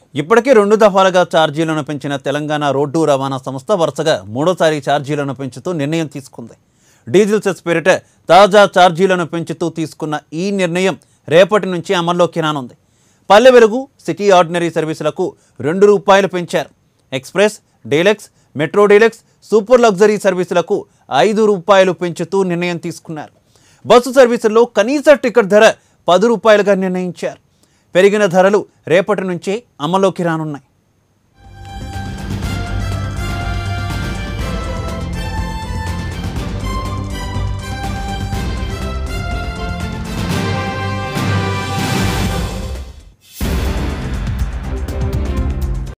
ఇప్పటికే రెండు దఫాలుగా ఛార్జీలను పెంచిన తెలంగాణ రోడ్డు రవాణా సంస్థ వరుసగా మూడోసారి ఛార్జీలను పెంచుతూ నిర్ణయం తీసుకుంది డీజిల్ సెస్ పేరిట తాజా ఛార్జీలను పెంచుతూ తీసుకున్న ఈ నిర్ణయం రేపటి నుంచి అమల్లోకి రానుంది పల్లె వెలుగు సిటీ ఆర్డినరీ సర్వీసులకు రెండు రూపాయలు పెంచారు express deluxe metro deluxe super luxury సర్వీసులకు ఐదు రూపాయలు పెంచుతూ నిర్ణయం తీసుకున్నారు బస్సు సర్వీసుల్లో కనీస టికెట్ ధర పది రూపాయలుగా నిర్ణయించారు పెరిగిన ధరలు రేపటి నుంచే అమల్లోకి రానున్నాయి